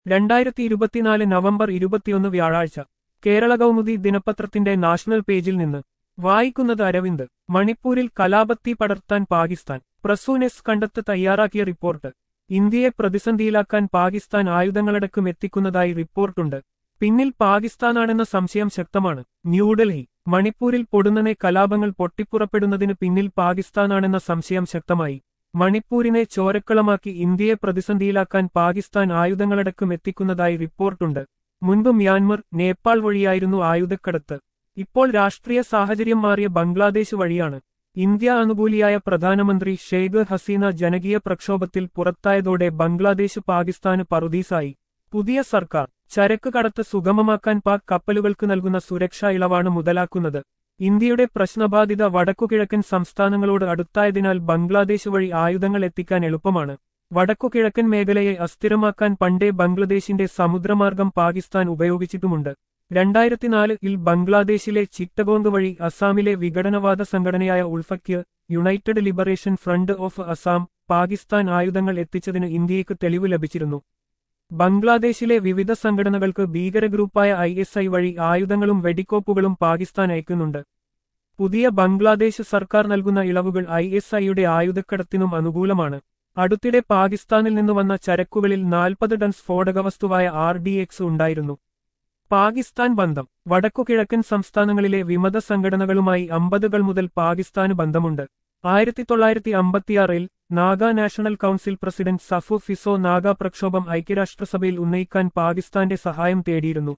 രണ്ടായിരത്തി ഇരുപത്തിനാല് നവംബർ ഇരുപത്തിയൊന്ന് വ്യാഴാഴ്ച കേരള കൗമുദി ദിനപത്രത്തിന്റെ നാഷണൽ പേജിൽ നിന്ന് വായിക്കുന്നത് അരവിന്ദ് മണിപ്പൂരിൽ കലാപത്തി പടർത്താൻ പാകിസ്ഥാൻ പ്രസൂനെസ് കണ്ടെത്ത് തയ്യാറാക്കിയ റിപ്പോർട്ട് ഇന്ത്യയെ പ്രതിസന്ധിയിലാക്കാൻ പാകിസ്ഥാൻ ആയുധങ്ങളടക്കം എത്തിക്കുന്നതായി റിപ്പോർട്ടുണ്ട് പിന്നിൽ പാകിസ്ഥാനാണെന്ന സംശയം ശക്തമാണ് ന്യൂഡൽഹി മണിപ്പൂരിൽ പൊടുന്നനെ കലാപങ്ങൾ പൊട്ടിപ്പുറപ്പെടുന്നതിന് പിന്നിൽ പാകിസ്ഥാനാണെന്ന സംശയം ശക്തമായി മണിപ്പൂരിനെ ചോരക്കളമാക്കി ഇന്ത്യയെ പ്രതിസന്ധിയിലാക്കാൻ പാകിസ്ഥാൻ ആയുധങ്ങളടക്കം എത്തിക്കുന്നതായി റിപ്പോർട്ടുണ്ട് മുൻപ് മ്യാൻമർ നേപ്പാൾ വഴിയായിരുന്നു ആയുധക്കടത്ത് ഇപ്പോൾ രാഷ്ട്രീയ സാഹചര്യം മാറിയ ബംഗ്ലാദേശ് വഴിയാണ് ഇന്ത്യ അനുകൂലിയായ പ്രധാനമന്ത്രി ഷെയ്ഖ് ഹസീന ജനകീയ പ്രക്ഷോഭത്തിൽ പുറത്തായതോടെ ബംഗ്ലാദേശ് പാകിസ്ഥാന് പറുദീസായി പുതിയ സർക്കാർ ചരക്ക് കടത്ത് സുഗമമാക്കാൻ പാക് കപ്പലുകൾക്ക് നൽകുന്ന സുരക്ഷാ ഇളവാണ് മുതലാക്കുന്നത് ഇന്ത്യയുടെ പ്രശ്നബാധിത വടക്കുകിഴക്കൻ സംസ്ഥാനങ്ങളോട് അടുത്തായതിനാൽ ബംഗ്ലാദേശ് വഴി ആയുധങ്ങൾ എത്തിക്കാൻ എളുപ്പമാണ് വടക്കുകിഴക്കൻ മേഖലയെ അസ്ഥിരമാക്കാൻ പണ്ടേ ബംഗ്ലാദേശിന്റെ സമുദ്രമാർഗം പാകിസ്ഥാൻ ഉപയോഗിച്ചിട്ടുമുണ്ട് രണ്ടായിരത്തിനാലിൽ ബംഗ്ലാദേശിലെ ചിറ്റഗോങ് വഴി അസാമിലെ വിഘടനവാദ സംഘടനയായ ഉൾഫയ്ക്ക് United Liberation Front of Assam Pakistan ആയുധങ്ങൾ എത്തിച്ചതിന് ഇന്ത്യയ്ക്ക് തെളിവ് ലഭിച്ചിരുന്നു ബംഗ്ലാദേശിലെ വിവിധ സംഘടനകൾക്ക് ഭീകരഗ്രൂപ്പായ ഐ എസ് ഐ വഴി ആയുധങ്ങളും വെടിക്കോപ്പുകളും പാകിസ്ഥാൻ അയക്കുന്നുണ്ട് പുതിയ ബംഗ്ലാദേശ് സർക്കാർ നൽകുന്ന ഇളവുകൾ ഐ എസ് ഐയുടെ ആയുധക്കടത്തിനും അനുകൂലമാണ് അടുത്തിടെ പാകിസ്ഥാനിൽ നിന്ന് വന്ന ചരക്കുകളിൽ നാൽപ്പത് ടൺ സ്ഫോടകവസ്തുവായ ആർ ഡി എക്സ് ഉണ്ടായിരുന്നു പാകിസ്ഥാൻ ബന്ധം വടക്കുകിഴക്കൻ സംസ്ഥാനങ്ങളിലെ വിമത സംഘടനകളുമായി അമ്പതുകൾ മുതൽ പാകിസ്ഥാന് ബന്ധമുണ്ട് ആയിരത്തി തൊള്ളായിരത്തി അമ്പത്തിയാറിൽ Naga national council president Zapu Phizo Naga പ്രക്ഷോഭം ഐക്യരാഷ്ട്രസഭയിൽ ഉന്നയിക്കാൻ പാകിസ്ഥാന്റെ സഹായം തേടിയിരുന്നു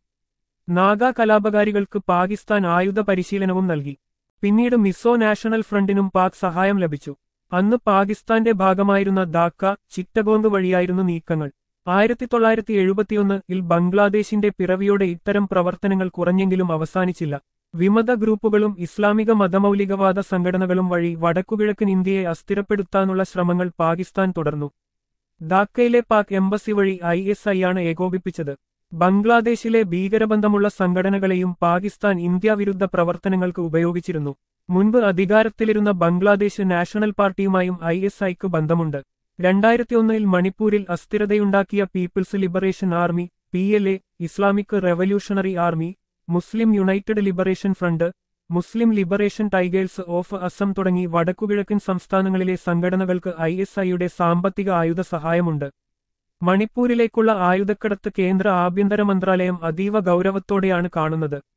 നാഗ കലാപകാരികൾക്ക് പാകിസ്ഥാൻ ആയുധ പരിശീലനവും നൽകി പിന്നീട് മിസോ നാഷണൽ ഫ്രണ്ടിനും പാക് സഹായം ലഭിച്ചു അന്ന് പാകിസ്ഥാന്റെ ഭാഗമായിരുന്ന ധാക്ക ചിറ്റഗോങ് വഴിയായിരുന്നു നീക്കങ്ങൾ ആയിരത്തി തൊള്ളായിരത്തി എഴുപത്തിയൊന്നിൽ ബംഗ്ലാദേശിന്റെ പിറവിയോടെ ഇത്തരം പ്രവർത്തനങ്ങൾ കുറഞ്ഞെങ്കിലും അവസാനിച്ചില്ല വിമത ഗ്രൂപ്പുകളും ഇസ്ലാമിക മതമൗലികവാദ സംഘടനകളും വഴി വടക്കുകിഴക്കൻ ഇന്ത്യയെ അസ്ഥിരപ്പെടുത്താനുള്ള ശ്രമങ്ങൾ പാകിസ്ഥാൻ തുടർന്നു ധാക്കയിലെ പാക് എംബസി വഴി ഐ എസ് ഐ ആണ് ഏകോപിപ്പിച്ചത് ബംഗ്ലാദേശിലെ ഭീകരബന്ധമുള്ള സംഘടനകളെയും പാകിസ്ഥാൻ ഇന്ത്യ വിരുദ്ധ പ്രവർത്തനങ്ങൾക്ക് ഉപയോഗിച്ചിരുന്നു മുൻപ് അധികാരത്തിലിരുന്ന ബംഗ്ലാദേശ് നാഷണൽ പാർട്ടിയുമായും ഐ എസ് ഐക്ക് ബന്ധമുണ്ട് രണ്ടായിരത്തിയൊന്നിൽ മണിപ്പൂരിൽ അസ്ഥിരതയുണ്ടാക്കിയ People's Liberation Army P L A Islamic Revolutionary Army Muslim United Liberation Front Muslim Liberation Tigers of Assam തുടങ്ങി വടക്കുകിഴക്കൻ സംസ്ഥാനങ്ങളിലെ സംഘടനകൾക്ക് ഐ എസ് ഐയുടെ സാമ്പത്തിക ആയുധ സഹായമുണ്ട് മണിപ്പൂരിലേക്കുള്ള ആയുധക്കടത്ത് കേന്ദ്ര ആഭ്യന്തര മന്ത്രാലയം അതീവ ഗൗരവത്തോടെയാണ് കാണുന്നത്